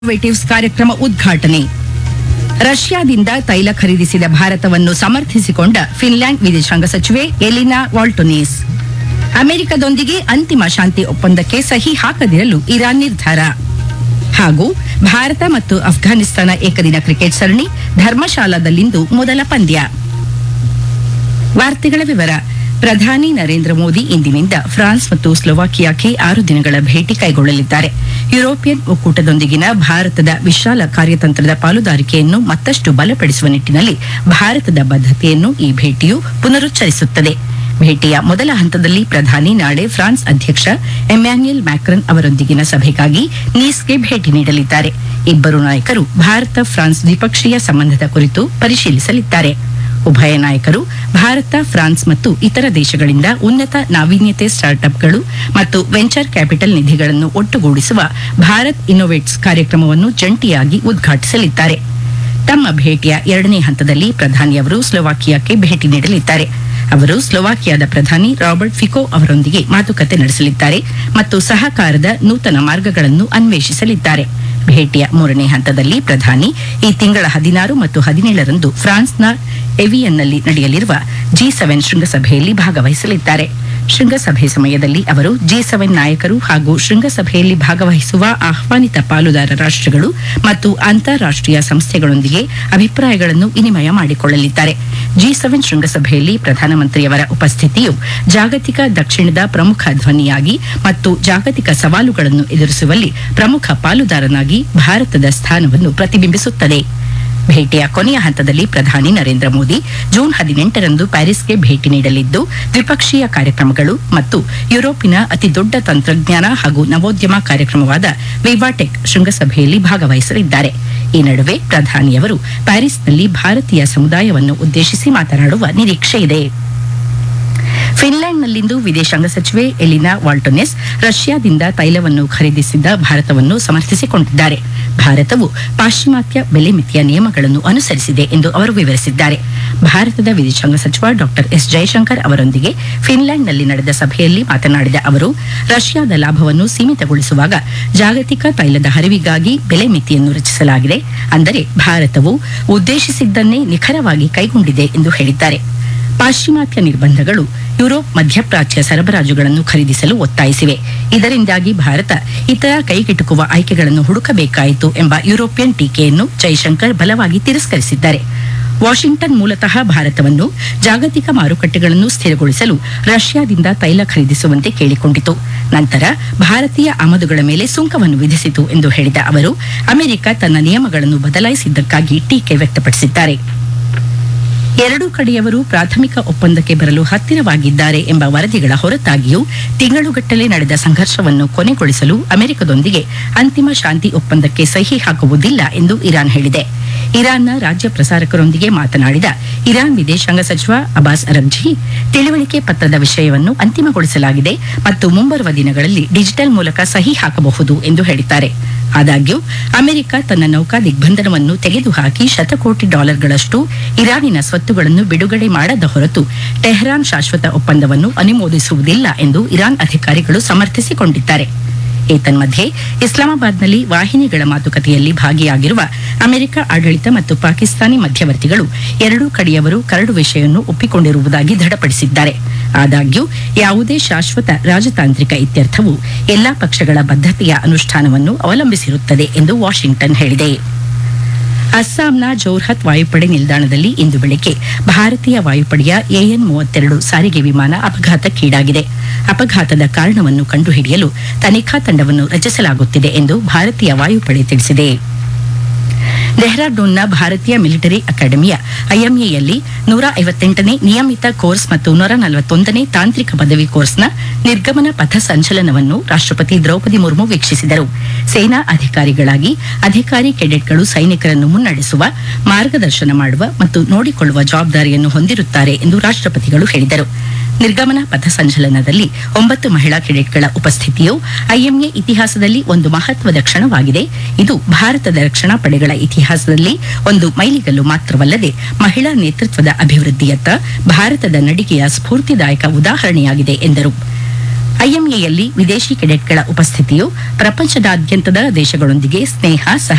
ಇನ್ನೋವೇಟಿವ್ಸ್ ಕಾರ್ಯಕ್ರಮ ಉದ್ಘಾಟನೆ ರಷ್ಯಾದಿಂದ ತೈಲ ಖರೀದಿಸಿದ ಭಾರತವನ್ನು ಸಮರ್ಥಿಸಿಕೊಂಡ ಫಿನ್ಲ್ಯಾಂಡ್ ವಿದೇಶಾಂಗ ಸಚಿವೆ ಎಲಿನಾ ವಾಲ್ಟೊನೇಸ್ ಅಮೆರಿಕದೊಂದಿಗೆ ಅಂತಿಮ ಶಾಂತಿ ಒಪ್ಪಂದಕ್ಕೆ ಸಹಿ ಹಾಕದಿರಲು ಇರಾನ್ ನಿರ್ಧಾರ ಹಾಗೂ ಭಾರತ ಮತ್ತು ಅಫ್ಘಾನಿಸ್ತಾನ ಏಕದಿನ ಕ್ರಿಕೆಟ್ ಸರಣಿ ಧರ್ಮಶಾಲಾದಲ್ಲಿಂದು ಮೊದಲ ಪಂದ್ಯ ವಾರ್ತೆಗಳ ವಿವರ ಪ್ರಧಾನಿ ನರೇಂದ್ರ ಮೋದಿ ಇಂದಿನಿಂದ ಫ್ರಾನ್ಸ್ ಮತ್ತು ಸ್ಲೋವಾಕಿಯಾಕ್ಕೆ ಆರು ದಿನಗಳ ಭೇಟಿ ಕೈಗೊಳ್ಳಲಿದ್ದಾರೆ ಯುರೋಪಿಯನ್ ಒಕ್ಕೂಟದೊಂದಿಗಿನ ಭಾರತದ ವಿಶಾಲ ಕಾರ್ಯತಂತ್ರದ ಪಾಲುದಾರಿಕೆಯನ್ನು ಮತ್ತಷ್ಟು ಬಲಪಡಿಸುವ ನಿಟ್ಟಿನಲ್ಲಿ ಭಾರತದ ಬದ್ಧತೆಯನ್ನು ಈ ಭೇಟಿಯು ಪುನರುಚ್ಚರಿಸುತ್ತದೆ ಭೇಟಿಯ ಮೊದಲ ಹಂತದಲ್ಲಿ ಪ್ರಧಾನಿ ನಾಳೆ ಫ್ರಾನ್ಸ್ ಅಧ್ಯಕ್ಷ ಎಮ್ಯಾನ್ಯುಯಲ್ ಮ್ಯಾಕ್ರನ್ ಅವರೊಂದಿಗಿನ ಸಭೆಗಾಗಿ ನೀಸ್ಗೆ ಭೇಟಿ ನೀಡಲಿದ್ದಾರೆ ಇಬ್ಬರು ನಾಯಕರು ಭಾರತ ಫ್ರಾನ್ಸ್ ದ್ವಿಪಕ್ಷೀಯ ಸಂಬಂಧದ ಕುರಿತು ಪರಿಶೀಲಿಸಲಿದ್ದಾರೆ ಉಭಯ ನಾಯಕರು ಭಾರತ ಫ್ರಾನ್ಸ್ ಮತ್ತು ಇತರ ದೇಶಗಳಿಂದ ಉನ್ನತ ನಾವೀನ್ಯತೆ ಸ್ಟಾರ್ಟ್ಅಪ್ಗಳು ಮತ್ತು ವೆಂಚರ್ ಕ್ಯಾಪಿಟಲ್ ನಿಧಿಗಳನ್ನು ಒಟ್ಟುಗೂಡಿಸುವ ಭಾರತ್ ಇನ್ನೋವೇಟ್ಸ್ ಕಾರ್ಯಕ್ರಮವನ್ನು ಜಂಟಿಯಾಗಿ ಉದ್ಘಾಟಿಸಲಿದ್ದಾರೆ ತಮ್ಮ ಭೇಟಿಯ ಎರಡನೇ ಹಂತದಲ್ಲಿ ಪ್ರಧಾನಿಯವರು ಸ್ಲೋವಾಕಿಯಾಕ್ಕೆ ಭೇಟಿ ನೀಡಲಿದ್ದಾರೆ ಅವರು ಸ್ಲೋವಾಕಿಯಾದ ಪ್ರಧಾನಿ ರಾಬರ್ಟ್ ಫಿಕೋ ಅವರೊಂದಿಗೆ ಮಾತುಕತೆ ನಡೆಸಲಿದ್ದಾರೆ ಮತ್ತು ಸಹಕಾರದ ನೂತನ ಮಾರ್ಗಗಳನ್ನು ಅನ್ವೇಷಿಸಲಿದ್ದಾರೆ ಭೇಟಿಯ ಮೂರನೇ ಹಂತದಲ್ಲಿ ಪ್ರಧಾನಿ ಈ ತಿಂಗಳ ಹದಿನಾರು ಮತ್ತು ಹದಿನೇಳರಂದು ಫ್ರಾನ್ಸ್ನ ಎವಿಯನ್ನಲ್ಲಿ ನಡೆಯಲಿರುವ ಜಿ ಸೆವೆನ್ ಶೃಂಗಸಭೆಯಲ್ಲಿ ಭಾಗವಹಿಸಲಿದ್ದಾರೆ ಶೃಂಗಸಭೆ ಸಮಯದಲ್ಲಿ ಅವರು ಜಿ ಸೆವೆನ್ ನಾಯಕರು ಹಾಗೂ ಶೃಂಗಸಭೆಯಲ್ಲಿ ಭಾಗವಹಿಸುವ ಆಹ್ವಾನಿತ ಪಾಲುದಾರ ರಾಷ್ಟ್ರಗಳು ಮತ್ತು ಅಂತಾರಾಷ್ಟೀಯ ಸಂಸ್ಥೆಗಳೊಂದಿಗೆ ಅಭಿಪ್ರಾಯಗಳನ್ನು ವಿನಿಮಯ ಮಾಡಿಕೊಳ್ಳಲಿದ್ದಾರೆ ಜಿ ಸೆವೆನ್ ಶೃಂಗಸಭೆಯಲ್ಲಿ ಪ್ರಧಾನಮಂತ್ರಿಯವರ ಉಪಸ್ಥಿತಿಯು ಜಾಗತಿಕ ದಕ್ಷಿಣದ ಪ್ರಮುಖ ಧ್ವನಿಯಾಗಿ ಮತ್ತು ಜಾಗತಿಕ ಸವಾಲುಗಳನ್ನು ಎದುರಿಸುವಲ್ಲಿ ಪ್ರಮುಖ ಪಾಲುದಾರನಾಗಿ ಭಾರತದ ಸ್ಥಾನವನ್ನು ಪ್ರತಿಬಿಂಬಿಸುತ್ತದೆ ಭೇಟಿಯ ಕೊನೆಯ ಹಂತದಲ್ಲಿ ಪ್ರಧಾನಿ ನರೇಂದ್ರ ಮೋದಿ ಜೂನ್ ಹದಿನೆಂಟರಂದು ಪ್ಯಾರಿಸ್ಗೆ ಭೇಟಿ ನೀಡಲಿದ್ದು ದ್ವಿಪಕ್ಷೀಯ ಕಾರ್ಯಕ್ರಮಗಳು ಮತ್ತು ಯುರೋಪಿನ ಅತಿದೊಡ್ಡ ತಂತ್ರಜ್ಞಾನ ಹಾಗೂ ನವೋದ್ಯಮ ಕಾರ್ಯಕ್ರಮವಾದ ವಿವಾಟೆಕ್ ಶೃಂಗಸಭೆಯಲ್ಲಿ ಭಾಗವಹಿಸಲಿದ್ದಾರೆ ಈ ನಡುವೆ ಪ್ರಧಾನಿಯವರು ಪ್ಯಾರಿಸ್ನಲ್ಲಿ ಭಾರತೀಯ ಸಮುದಾಯವನ್ನು ಉದ್ದೇಶಿಸಿ ಮಾತನಾಡುವ ನಿರೀಕ್ಷೆಯಿದೆ ಫಿನ್ಲ್ಯಾಂಡ್ನಲ್ಲಿಂದು ವಿದೇಶಾಂಗ ಸಚಿವೆ ಎಲಿನಾ ವಾಲ್ಟೊನೆಸ್ ರಷ್ಯಾದಿಂದ ತೈಲವನ್ನು ಖರೀದಿಸಿದ್ದ ಭಾರತವನ್ನು ಸಮರ್ಥಿಸಿಕೊಂಡಿದ್ದಾರೆ ಭಾರತವು ಪಾಶ್ಚಿಮಾತ್ಯ ಬೆಲೆ ಮಿತಿಯ ನಿಯಮಗಳನ್ನು ಅನುಸರಿಸಿದೆ ಎಂದು ಅವರು ವಿವರಿಸಿದ್ದಾರೆ ಭಾರತದ ವಿದೇಶಾಂಗ ಸಚಿವ ಡಾಕ್ಟರ್ ಎಸ್ ಜಯಶಂಕರ್ ಅವರೊಂದಿಗೆ ಫಿನ್ಲ್ಯಾಂಡ್ನಲ್ಲಿ ನಡೆದ ಸಭೆಯಲ್ಲಿ ಮಾತನಾಡಿದ ಅವರು ರಷ್ಯಾದ ಲಾಭವನ್ನು ಸೀಮಿತಗೊಳಿಸುವಾಗ ಜಾಗತಿಕ ತೈಲದ ಹರಿವಿಗಾಗಿ ಬೆಲೆ ಮಿತಿಯನ್ನು ರಚಿಸಲಾಗಿದೆ ಅಂದರೆ ಭಾರತವು ಉದ್ದೇಶಿಸಿದ್ದನ್ನೇ ನಿಖರವಾಗಿ ಕೈಗೊಂಡಿದೆ ಎಂದು ಹೇಳಿದ್ದಾರೆ ಪಾಶ್ಚಿಮಾತ್ಯ ನಿರ್ಬಂಧಗಳು ಯುರೋಪ್ ಮಧ್ಯಪ್ರಾಚ್ಯ ಸರಬರಾಜುಗಳನ್ನು ಖರೀದಿಸಲು ಒತ್ತಾಯಿಸಿವೆ ಇದರಿಂದಾಗಿ ಭಾರತ ಇತರ ಕೈಗೆಟುಕುವ ಆಯ್ಕೆಗಳನ್ನು ಹುಡುಕಬೇಕಾಯಿತು ಎಂಬ ಯುರೋಪಿಯನ್ ಟೀಕೆಯನ್ನು ಜೈಶಂಕರ್ ಬಲವಾಗಿ ತಿರಸ್ಕರಿಸಿದ್ದಾರೆ ವಾಷಿಂಗ್ಟನ್ ಮೂಲತಃ ಭಾರತವನ್ನು ಜಾಗತಿಕ ಮಾರುಕಟ್ಟೆಗಳನ್ನು ಸ್ಥಿರಗೊಳಿಸಲು ರಷ್ಯಾದಿಂದ ತೈಲ ಖರೀದಿಸುವಂತೆ ಕೇಳಿಕೊಂಡಿತು ನಂತರ ಭಾರತೀಯ ಆಮದುಗಳ ಮೇಲೆ ಸುಂಕವನ್ನು ವಿಧಿಸಿತು ಎಂದು ಹೇಳಿದ ಅವರು ಅಮೆರಿಕ ತನ್ನ ನಿಯಮಗಳನ್ನು ಬದಲಾಯಿಸಿದ್ದಕ್ಕಾಗಿ ಟೀಕೆ ವ್ಯಕ್ತಪಡಿಸಿದ್ದಾರೆ ಎರಡೂ ಕಡೆಯವರು ಪ್ರಾಥಮಿಕ ಒಪ್ಪಂದಕ್ಕೆ ಬರಲು ಹತ್ತಿರವಾಗಿದ್ದಾರೆ ಎಂಬ ವರದಿಗಳ ಹೊರತಾಗಿಯೂ ತಿಂಗಳುಗಟ್ಟಲೆ ನಡೆದ ಸಂಘರ್ಷವನ್ನು ಕೊನೆಗೊಳಿಸಲು ಅಮೆರಿಕದೊಂದಿಗೆ ಅಂತಿಮ ಶಾಂತಿ ಒಪ್ಪಂದಕ್ಕೆ ಸಹಿ ಹಾಕುವುದಿಲ್ಲ ಎಂದು ಇರಾನ್ ಹೇಳಿದೆ ಇರಾನ್ನ ರಾಜ್ಯ ಪ್ರಸಾರಕರೊಂದಿಗೆ ಮಾತನಾಡಿದ ಇರಾನ್ ವಿದೇಶಾಂಗ ಸಚಿವ ಅಬಾಸ್ ಅರಗ್ಜಿ ತಿಳುವಳಿಕೆ ಪತ್ರದ ವಿಷಯವನ್ನು ಅಂತಿಮಗೊಳಿಸಲಾಗಿದೆ ಮತ್ತು ಮುಂಬರುವ ದಿನಗಳಲ್ಲಿ ಡಿಜಿಟಲ್ ಮೂಲಕ ಸಹಿ ಹಾಕಬಹುದು ಎಂದು ಹೇಳಿದ್ದಾರೆ ಆದಾಗ್ಯೂ ಅಮೆರಿಕ ತನ್ನ ನೌಕಾ ದಿಗ್ಬಂಧನವನ್ನು ತೆಗೆದುಹಾಕಿ ಶತಕೋಟಿ ಡಾಲರ್ಗಳಷ್ಟು ಇರಾನಿನ ಸ್ವತ್ತುಗಳನ್ನು ಬಿಡುಗಡೆ ಮಾಡದ ಹೊರತು ಟೆಹರಾನ್ ಶಾಶ್ವತ ಒಪ್ಪಂದವನ್ನು ಅನುಮೋದಿಸುವುದಿಲ್ಲ ಎಂದು ಇರಾನ್ ಅಧಿಕಾರಿಗಳು ಸಮರ್ಥಿಸಿಕೊಂಡಿದ್ದಾರೆ ಏತನ್ಮಧ್ಯೆ ಇಸ್ಲಾಮಾಬಾದ್ನಲ್ಲಿ ವಾಹಿನಿಗಳ ಮಾತುಕತೆಯಲ್ಲಿ ಭಾಗಿಯಾಗಿರುವ ಅಮೆರಿಕ ಆಡಳಿತ ಮತ್ತು ಪಾಕಿಸ್ತಾನಿ ಮಧ್ಯವರ್ತಿಗಳು ಎರಡೂ ಕಡೆಯವರು ಕರಡು ವಿಷಯವನ್ನು ಒಪ್ಪಿಕೊಂಡಿರುವುದಾಗಿ ದೃಢಪಡಿಸಿದ್ದಾರೆ ಆದಾಗ್ಯೂ ಯಾವುದೇ ಶಾಶ್ವತ ರಾಜತಾಂತ್ರಿಕ ಇತ್ಯರ್ಥವು ಎಲ್ಲಾ ಪಕ್ಷಗಳ ಬದ್ಧತೆಯ ಅನುಷ್ಠಾನವನ್ನು ಅವಲಂಬಿಸಿರುತ್ತದೆ ಎಂದು ವಾಷಿಂಗ್ಟನ್ ಹೇಳಿದೆ ಅಸ್ಸಾಂನ ಜೋರ್ಹತ್ ವಾಯುಪಡೆ ನಿಲ್ದಾಣದಲ್ಲಿ ಇಂದು ಬೆಳಗ್ಗೆ ಭಾರತೀಯ ವಾಯುಪಡೆಯ ಎಎನ್ ಮೂವತ್ತೆರಡು ಸಾರಿಗೆ ವಿಮಾನ ಅಪಘಾತಕ್ಕೀಡಾಗಿದೆ ಅಪಘಾತದ ಕಾರಣವನ್ನು ಕಂಡುಹಿಡಿಯಲು ತನಿಖಾ ತಂಡವನ್ನು ರಚಿಸಲಾಗುತ್ತಿದೆ ಎಂದು ಭಾರತೀಯ ವಾಯುಪಡೆ ತಿಳಿಸಿದೆ ಡೆಹ್ರಾಡೂನ್ನ ಭಾರತೀಯ ಮಿಲಿಟರಿ ಅಕಾಡೆಮಿಯ ಐಎಂಎಯಲ್ಲಿ ನೂರ ಐವತ್ತೆಂಟನೇ ನಿಯಮಿತ ಕೋರ್ಸ್ ಮತ್ತು ನೂರ ನಲವತ್ತೊಂದನೇ ತಾಂತ್ರಿಕ ಪದವಿ ಕೋರ್ಸ್ನ ನಿರ್ಗಮನ ಪಥ ಸಂಚಲನವನ್ನು ರಾಷ್ಟ್ರಪತಿ ದ್ರೌಪದಿ ಮುರ್ಮು ವೀಕ್ಷಿಸಿದರು ಸೇನಾ ಅಧಿಕಾರಿಗಳಾಗಿ ಅಧಿಕಾರಿ ಕೆಡೆಟ್ಗಳು ಸೈನಿಕರನ್ನು ಮುನ್ನಡೆಸುವ ಮಾರ್ಗದರ್ಶನ ಮಾಡುವ ಮತ್ತು ನೋಡಿಕೊಳ್ಳುವ ಜವಾಬ್ದಾರಿಯನ್ನು ಹೊಂದಿರುತ್ತಾರೆ ಎಂದು ರಾಷ್ಟ್ರಪತಿಗಳು ಹೇಳಿದರು ನಿರ್ಗಮನ ಪಥ ಸಂಚಲನದಲ್ಲಿ ಒಂಬತ್ತು ಮಹಿಳಾ ಕೆಡೆಟ್ಗಳ ಉಪಸ್ಥಿತಿಯು ಐಎಂಎ ಇತಿಹಾಸದಲ್ಲಿ ಒಂದು ಮಹತ್ವದ ಕ್ಷಣವಾಗಿದೆ ಇದು ಭಾರತದ ರಕ್ಷಣಾ ಪಡೆಗಳ ಇತಿಹಾಸದಲ್ಲಿ ಒಂದು ಮೈಲಿಗಲ್ಲು ಮಾತ್ರವಲ್ಲದೆ ಮಹಿಳಾ ನೇತೃತ್ವದ ಅಭಿವೃದ್ಧಿಯತ್ತ ಭಾರತದ ನಡಿಗೆಯ ಸ್ಫೂರ್ತಿದಾಯಕ ಉದಾಹರಣೆಯಾಗಿದೆ ಎಂದರು ಐಎಂಎಯಲ್ಲಿ ವಿದೇಶಿ ಕೆಡೆಟ್ಗಳ ಉಪಸ್ಥಿತಿಯು ಪ್ರಪಂಚದಾದ್ಯಂತದ ದೇಶಗಳೊಂದಿಗೆ ಸ್ನೇಹ ಸಹ